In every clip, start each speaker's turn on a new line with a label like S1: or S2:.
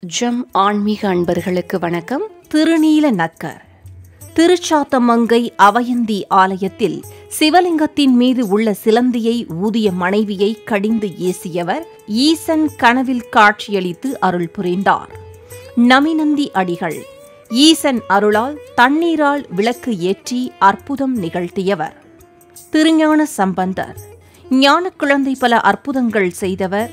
S1: ஜம் ஆன்மீக அன்பர்களுக்கு வணக்கம் திருநீல நக்கர் திருச்சாத்தமங்கை அவயந்தி ஆலயத்தில் சிவலிங்கத்தின் மீது உள்ள சிலந்தியை ஊதிய மனைவியை கடிந்து ஏசியவர் ஈசன் கனவில் காட்சியளித்து அருள் புரிந்தார் நமிநந்தி அடிகள் ஈசன் அருளால் தண்ணீரால் விளக்கு ஏற்றி அற்புதம் நிகழ்த்தியவர் திருஞான சம்பந்தர் ஞான குழந்தை பல அற்புதங்கள் செய்தவர்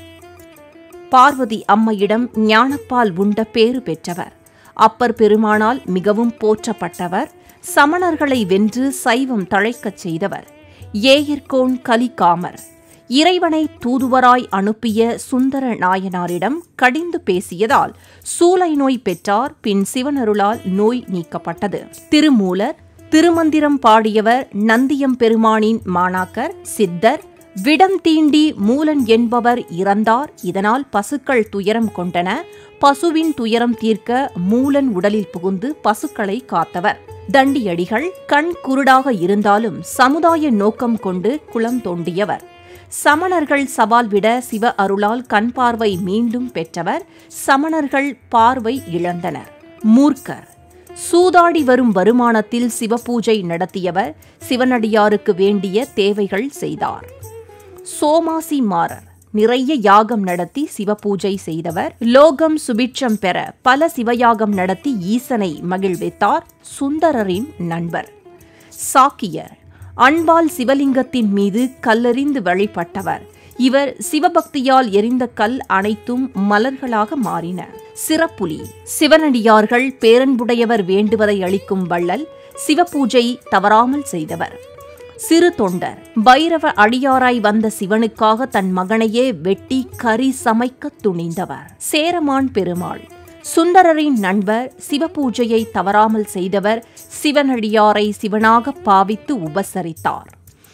S1: பார்வதி அம்மையிடம் ஞானப்பால் உண்ட பேறு பெற்றவர் அப்பர் பெருமானால் மிகவும் போற்றப்பட்டவர் சமணர்களை வென்று சைவம் தழைக்கச் செய்தவர் ஏயர்கோன் கலிகாமர் இறைவனை தூதுவராய் அனுப்பிய சுந்தர நாயனாரிடம் கடிந்து பேசியதால் சூளை நோய் பெற்றார் பின் சிவனருளால் நோய் நீக்கப்பட்டது திருமூலர் திருமந்திரம் பாடியவர் நந்தியம் பெருமானின் மாணாக்கர் சித்தர் விடம் தீண்டி மூலன் என்பவர் இறந்தார் இதனால் பசுக்கள் துயரம் கொண்டன பசுவின் துயரம் தீர்க்க மூலன் உடலில் புகுந்து பசுக்களை காத்தவர் தண்டியடிகள் கண் குருடாக இருந்தாலும் சமுதாய நோக்கம் கொண்டு குளம் தோண்டியவர் சமணர்கள் சவால் விட சிவ அருளால் கண் பார்வை மீண்டும் பெற்றவர் சமணர்கள் பார்வை இழந்தனர் மூர்க்கர் சூதாடி வரும் வருமானத்தில் சிவபூஜை நடத்தியவர் சிவனடியாருக்கு வேண்டிய தேவைகள் செய்தார் சோமாசி மாறர் நிறைய யாகம் நடத்தி சிவபூஜை செய்தவர் லோகம் சுபிட்சம் பெற பல சிவயாகம் நடத்தி ஈசனை மகிழ்வித்தார் சுந்தரரின் நண்பர் சாக்கியர் அன்பால் சிவலிங்கத்தின் மீது கல்லெறிந்து வழிபட்டவர் இவர் சிவபக்தியால் எரிந்த கல் அனைத்தும் மலர்களாக மாறின சிறப்புலி சிவனடியார்கள் பேரன்புடையவர் வேண்டுவதை அளிக்கும் வள்ளல் சிவபூஜை தவறாமல் செய்தவர் சிறு தொண்டர் பைரவ அடியாராய் வந்த சிவனுக்காக தன் மகனையே வெட்டி கறி சமைக்க துணிந்தவர் சேரமான் பெருமாள் சுந்தரரின் நண்பர் சிவபூஜையை தவறாமல் செய்தவர் சிவனடியாரை சிவனாக பாவித்து உபசரித்தார்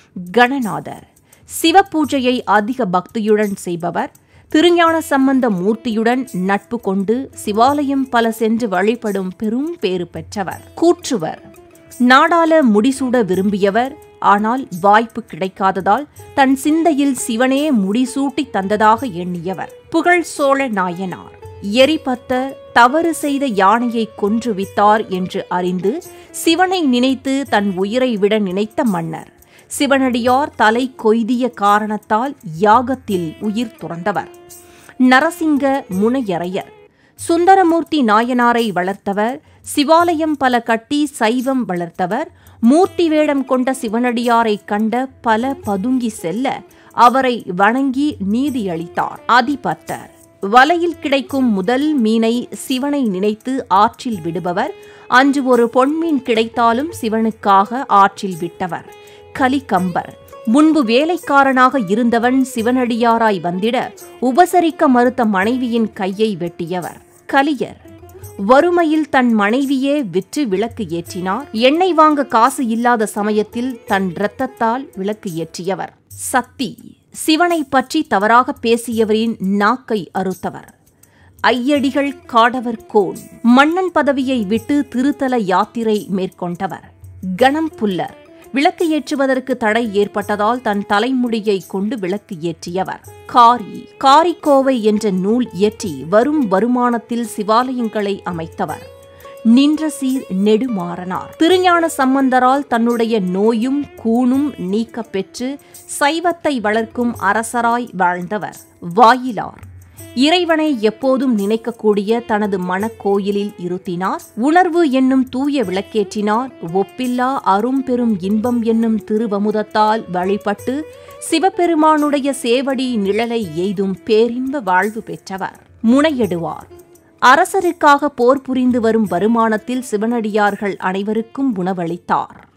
S1: கணநாதர் சிவபூஜையை அதிக பக்தியுடன் செய்பவர் திருஞான சம்பந்த மூர்த்தியுடன் நட்பு கொண்டு சிவாலயம் பல சென்று வழிபடும் பெரும் பேறு பெற்றவர் கூற்றுவர் நாடால முடிசூட விரும்பியவர் ஆனால் வாய்ப்பு கிடைக்காததால் தன் சிந்தையில் சிவனே முடிசூட்டி தந்ததாக எண்ணியவர் புகழ் சோழ நாயனார் எரிபத்தர் தவறு செய்த யானையை கொன்றுவித்தார் என்று அறிந்து சிவனை நினைத்து தன் உயிரை விட நினைத்த மன்னர் சிவனடியார் தலை கொய்திய காரணத்தால் யாகத்தில் உயிர் துறந்தவர் நரசிங்க முனையரையர் சுந்தரமூர்த்தி நாயனாரை வளர்த்தவர் சிவாலயம் பல கட்டி சைவம் வளர்த்தவர் மூர்த்தி வேடம் கொண்ட சிவனடியாரை கண்ட பல பதுங்கி செல்ல அவரை வணங்கி நீதியளித்தார் அதிபத்தர் வலையில் கிடைக்கும் முதல் மீனை சிவனை நினைத்து ஆற்றில் விடுபவர் அன்று ஒரு பொன்மீன் கிடைத்தாலும் சிவனுக்காக ஆற்றில் விட்டவர் கலிகம்பர் முன்பு வேலைக்காரனாக இருந்தவன் சிவனடியாராய் வந்திட உபசரிக்க மறுத்த மனைவியின் கையை வெட்டியவர் கலியர் வறுமையில் தன் மனைவியே விற்று விளக்கு ஏற்றினார் எண்ணெய் வாங்க காசு இல்லாத சமயத்தில் தன் இரத்தத்தால் விளக்கு ஏற்றியவர் சக்தி சிவனை பற்றி தவறாக பேசியவரின் நாக்கை அறுத்தவர் ஐயடிகள் காடவர் கோன் மன்னன் பதவியை விட்டு திருத்தல யாத்திரை மேற்கொண்டவர் கணம் புல்லர் விளக்கு ஏற்றுவதற்கு தடை ஏற்பட்டதால் தன் தலைமுடியை கொண்டு விளக்கு ஏற்றியவர் காரி காரிக்கோவை என்ற நூல் இயற்றி வரும் வருமானத்தில் சிவாலயங்களை அமைத்தவர் நின்ற சீர் நெடுமாறனார் திருஞான சம்பந்தரால் தன்னுடைய நோயும் கூணும் நீக்க பெற்று சைவத்தை வளர்க்கும் அரசராய் வாழ்ந்தவர் வாயிலார் இறைவனை எப்போதும் நினைக்கக்கூடிய தனது மனக்கோயிலில் இருத்தினார் உணர்வு என்னும் தூய விளக்கேற்றினார் ஒப்பில்லா அரும்பெரும் இன்பம் என்னும் திருவமுதத்தால் வழிபட்டு சிவபெருமானுடைய சேவடி நிழலை எய்தும் பேரின்ப வாழ்வு பெற்றவர் முனையெடுவார் அரசருக்காக போர் புரிந்து வரும் வருமானத்தில் சிவனடியார்கள் அனைவருக்கும் உணவளித்தார்